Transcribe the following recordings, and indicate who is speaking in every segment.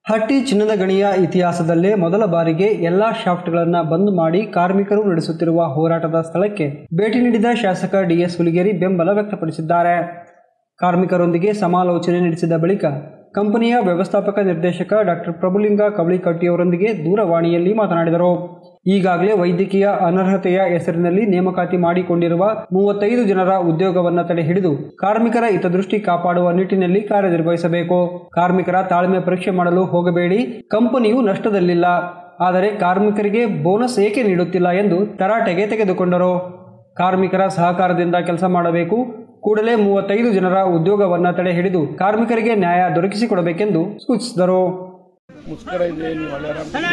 Speaker 1: ಹಟ್ಟಿ ಚಿನ್ನದ ಗಣಿಯ ಇತಿಹಾಸದಲ್ಲೇ ಮೊದಲ ಬಾರಿಗೆ ಎಲ್ಲಾ ಶಾಫ್ಟ್ಗಳನ್ನು ಬಂದ್ ಮಾಡಿ ಕಾರ್ಮಿಕರು ನಡೆಸುತ್ತಿರುವ ಹೋರಾಟದ ಸ್ಥಳಕ್ಕೆ ಭೇಟಿ ನೀಡಿದ ಶಾಸಕ ಡಿಎಸ್ ಹುಲಿಗೇರಿ ಬೆಂಬಲ ವ್ಯಕ್ತಪಡಿಸಿದ್ದಾರೆ ಕಾರ್ಮಿಕರೊಂದಿಗೆ ಸಮಾಲೋಚನೆ ನಡೆಸಿದ ಬಳಿಕ ಕಂಪನಿಯ ವ್ಯವಸ್ಥಾಪಕ ನಿರ್ದೇಶಕ ಡಾಕ್ಟರ್ ಪ್ರಭುಲಿಂಗ ಕವಳಿಕಟ್ಟಿಯವರೊಂದಿಗೆ ದೂರವಾಣಿಯಲ್ಲಿ ಮಾತನಾಡಿದರು ಈಗಾಗಲೇ ವೈದ್ಯಕೀಯ ಅನರ್ಹತೆಯ ಹೆಸರಿನಲ್ಲಿ ನೇಮಕಾತಿ ಮಾಡಿಕೊಂಡಿರುವ ಮೂವತ್ತೈದು ಜನರ ಉದ್ಯೋಗವನ್ನು ತಡೆ ಹಿಡಿದು ಕಾರ್ಮಿಕರ ಹಿತದೃಷ್ಟಿ ಕಾಪಾಡುವ ನಿಟ್ಟಿನಲ್ಲಿ ಕಾರ್ಯನಿರ್ವಹಿಸಬೇಕು ಕಾರ್ಮಿಕರ ತಾಳ್ಮೆ ಪರೀಕ್ಷೆ ಮಾಡಲು ಹೋಗಬೇಡಿ ಕಂಪನಿಯು ನಷ್ಟದಲ್ಲಿಲ್ಲ ಆದರೆ ಕಾರ್ಮಿಕರಿಗೆ ಬೋನಸ್ ಏಕೆ ನೀಡುತ್ತಿಲ್ಲ ಎಂದು ತರಾಟೆಗೆ ತೆಗೆದುಕೊಂಡರು ಕಾರ್ಮಿಕರ ಸಹಕಾರದಿಂದ ಕೆಲಸ ಮಾಡಬೇಕು ಕೂಡಲೇ ಮೂವತ್ತೈದು ಜನರ ಉದ್ಯೋಗವನ್ನು ತಡೆ ಹಿಡಿದು ಕಾರ್ಮಿಕರಿಗೆ ನ್ಯಾಯ ದೊರಕಿಸಿಕೊಡಬೇಕೆಂದು ಸೂಚಿಸಿದರು
Speaker 2: ಮುಸ್ಕರ ಇದೆ ನೀವು ಒಳ್ಳೆ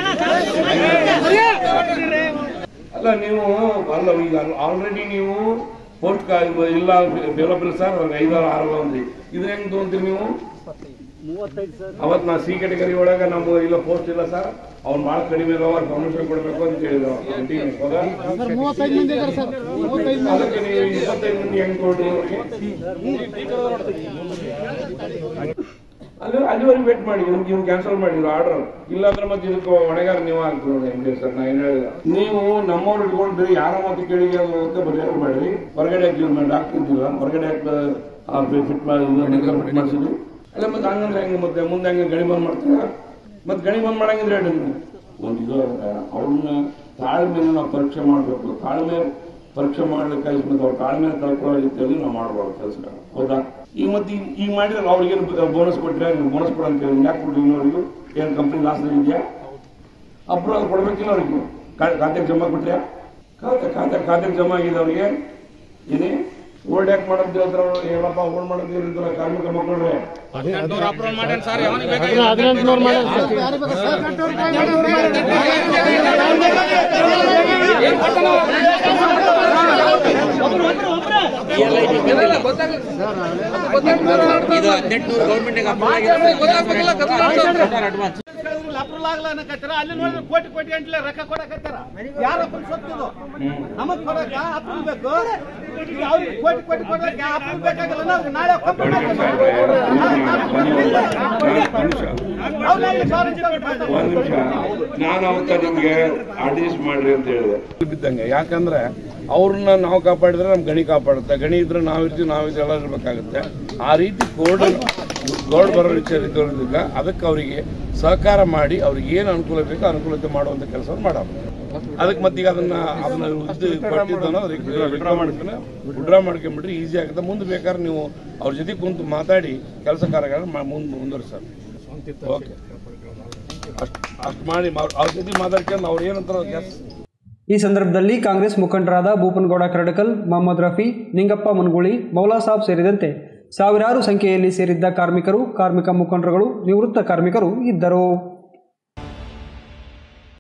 Speaker 2: ಅಲ್ಲ ನೀವು ಅಲ್ಲ ಈಗ ಆಲ್ರೆಡಿ ನೀವು ಪೋಸ್ಟ್ ಇಲ್ಲ ಡೆವಲಪ್ ಇಲ್ಲ ಸರ್ ಐದಾರು ಆರು ಅಂದ್ರಿ ಇದು ಹೆಂಗ್ ತೊಗೊಂತೀರಿ ನೀವು ಅವತ್ ನಾ ಸಿ ಕೆಟಗರಿ ಒಳಗ ನಮ್ಮ ಇಲ್ಲ ಪೋಸ್ಟ್ ಇಲ್ಲ ಸರ್ ಅವ್ನು ಭಾಳ ಕಡಿಮೆ ಇದಾವ ಪ್ರಮೋಷನ್ ಕೊಡಬೇಕು ಅಂತ ಹೇಳಿದ್ರು
Speaker 3: ಮೂವತ್ತೈದು ಮಂದಿ ಇದ್ದಾರೆ ಸರ್ ಮೂವತ್ತೈದು
Speaker 2: ಅದಕ್ಕೆ ನೀವು ಇಪ್ಪತ್ತೈದು ಮಂದಿ ಹೆಂಗ್ ಕೊಡ್ರಿ ಅಲ್ಲಿ ಅಲ್ಲಿವರೆಗೆ ವೇಟ್ ಮಾಡಿ ನಿಮ್ಗೆ ಇವ್ನು ಕ್ಯಾನ್ಸಲ್ ಮಾಡಿದ್ರು ಆರ್ಡರ್ ಇಲ್ಲಾಂದ್ರೆ ಮತ್ತೆ ಇದಕ್ಕೆ ಹೊಣೆಗಾರ ನೀವು ಆಗ್ತದೆ ನೋಡಿ ಹೆಂಗೆ ಸರ್ ನಾ ಏನು ಹೇಳಿದ ನೀವು ನಮ್ಮವ್ರು ಇಟ್ಕೊಂಡ್ರಿ ಯಾರ ಮಾತು ಕೇಳಿ ಅದು ಅಂತ ಬರೆಯೋದು ಮಾಡ್ರಿ ಹೊರಗಡೆ ಹಾಕಿ ಡಾಕ್ಟರ್ ಇದ್ದಿಲ್ಲ ಹೊರಗಡೆ ಹಾಕಿ ಫಿಟ್ ಮಾಡಿ ಫಿಟ್ ಮಾಡಿಸಿದ್ವಿ ಅಲ್ಲ ಮತ್ತೆ ಹಂಗಂದ್ರೆ ಹೆಂಗೆ ಮತ್ತೆ ಮುಂದೆ ಹಂಗೆ ಗಣಿ ಬಂದ್ ಮಾಡ್ತೀರಾ ಮತ್ತೆ ಗಣಿ ಬಂದ್ ಮಾಡಂಗಿದ್ರೆ ಹೇಳಿ ನೀವು ಒಂದು ಇದು ಅವ್ರನ್ನ ತಾಳ್ಮೆನ ನಾವು ಪರೀಕ್ಷೆ ಮಾಡಬೇಕು ತಾಳ್ಮೆ ಪರೀಕ್ಷೆ ಮಾಡ್ಲಿಕ್ಕೆ ಮತ್ತೆ ಅವ್ರ ತಾಳ್ಮೆ ಕಳ್ಕೊಳ್ಳೋ ರೀತಿಯಲ್ಲಿ ನಾವು ಮಾಡ್ಬಾರ್ದು ಕೆಲಸ ಹೌದಾ ಈಗ ಮತ್ತೆ ಈಗ ಈಗ ಮಾಡಿದ್ರೆ ಅವ್ರಿಗೆ ಬೋನಸ್ ಕೊಟ್ಟರೆ ನೀವು ಬೋನಸ್ ಕೊಡ ಅಂತ ಹೇಳಿ ಯಾಕೆ ಕೊಡ್ರಿ ಇನ್ನೋರಿಗೂ ಏನು ಕಂಪ್ನಿ ಲಾಸ್ ಇದೆಯಾ ಅಪ್ರೂವಲ್ ಕೊಡ್ಬೇಕಿಲ್ಲ ಅವ್ರಿಗೆ ಖಾ- ಖಾತೆಗೆ ಜಮಾ ಕೊಟ್ರೆ ಖಾತೆ ಖಾತೆ ಖಾತೆಗೆ ಜಮಾ ಆಗಿದೆ ಅವ್ರಿಗೆ ಏನೇ ಓಲ್ಡ್ ಯಾಕೆ ಮಾಡೋದು ಹೇಳ್ತಾರೆ ಅವ್ರು ಏನಪ್ಪ ಓಲ್ಡ್ ಮಾಡೋದು ಇರ್ತಾರೆ ಕಾರ್ಮಿಕ ಮಕ್ಕಳ್ರೆ
Speaker 3: ಹದಿನೆಂಟುನೂರು ಮಾಡಿ ಯಾರು ಬೇಕಾ ಸರ್?
Speaker 4: ಇದು ಹದಿನೆಂಟುನೂರು ಗೌರ್ಮೆಂಟ್ ಅಡ್ವಾನ್ಸ್
Speaker 5: ಅಪ್ರೂವಲ್ ಆಗಲ್ಲ ಅನ್ನಕತ್ತಾರ ಅಲ್ಲಿ ನೋಡಿದ್ರೆ ಕೋಟಿ ಕೋಟಿ ಗಂಟ್ಲೆ ರೊಕ್ಕ ಕೊಡಕತ್ತಾರ ಯಾರಪ್ಪ ಸೊತ್ತಿದು ನಮಗ್ ಕೊಡಕ ಅಪ್ರೂವ್ ಬೇಕು ಈಗ ಅವ್ರಿಗೆ ಕೋಟಿ ಕೋಟಿ ಕೊಡಕ ಅಪ್ರೂವ್ ಬೇಕಾಗಲ್ಲ ನಾವು ನಾಳೆ ಒಪ್ಪಂದ
Speaker 2: ಒಂದ್ ನಿಮಿಷ ನಾನು ಅವತ್ತ ನಿಮ್ಗೆ ಆರ್ಡಿಸ್ ಮಾಡ್ರಿ ಅಂತ ಹೇಳಿದೆ ಬಿದ್ದಂಗೆ ಯಾಕಂದ್ರೆ ಅವ್ರನ್ನ ನಾವು ಕಾಪಾಡಿದ್ರೆ ನಮ್ ಗಣಿ ಕಾಪಾಡುತ್ತೆ ಗಣಿ ಇದ್ರೆ ನಾವ್ ಇರ್ತೀವಿ ನಾವ್ ಇದು ಎಲ್ಲ ಇರ್ಬೇಕಾಗುತ್ತೆ ಆ ರೀತಿ ಕೋರ್ಡ್ ಗೋಲ್ಡ್ ಬರೋ ರೀತಿಯಲ್ಲಿ ಅದಕ್ಕೆ ಅವರಿಗೆ ಸಹಕಾರ ಮಾಡಿ ಅವ್ರಿಗೆ ಏನು ಅನುಕೂಲ ಬೇಕೋ ಅನುಕೂಲತೆ ಮಾಡುವಂತ ಕೆಲಸವನ್ನು ಮಾಡೋದು ಅದಕ್ಕೆ ಮತ್ತೀಗ ಅದನ್ನ ಅದನ್ನ ಉದ್ದು ಕೊಟ್ಟಿದ್ದನ್ನು ಅವ್ರಿಗೆ ವಿಡ್ರಾ ಮಾಡ್ಕೊಂಡು ವಿಡ್ರಾ ಮಾಡ್ಕೊಂಡ್ಬಿಟ್ರೆ ಈಸಿ ಆಗುತ್ತೆ ಮುಂದೆ ಬೇಕಾದ್ರೆ ನೀವು ಅವ್ರ ಜೊತೆ ಕುಂತು ಮಾತಾಡಿ ಕೆಲಸ ಕಾರ್ಯಗಳನ್ನ ಮುಂದೆ ಮುಂದುವರಿಸೋದು ಓಕೆ ಅಷ್ಟು ಅಷ್ಟು ಮಾಡಿ ಅವ್ರ ಅವ್ರ ಜೊತೆ ಮಾತಾಡ್ಕೊಂಡು ಅವ್ರು ಏನಂತಾರ ಕೆಲಸ
Speaker 1: ಈ ಸಂದರ್ಭದಲ್ಲಿ ಕಾಂಗ್ರೆಸ್ ಮುಖಂಡರಾದ ಭೂಪನಗೌಡ ಕರಡಕಲ್ ಮೊಹಮ್ಮದ್ ರಫಿ ನಿಂಗಪ್ಪ ಮನ್ಗೂಳಿ ಮೌಲಾ ಸಾಬ್ ಸೇರಿದಂತೆ ಸಾವಿರಾರು ಸಂಖ್ಯೆಯಲ್ಲಿ ಸೇರಿದ್ದ ಕಾರ್ಮಿಕರು ಕಾರ್ಮಿಕ ಮುಖಂಡರುಗಳು ನಿವೃತ್ತ ಕಾರ್ಮಿಕರು ಇದ್ದರು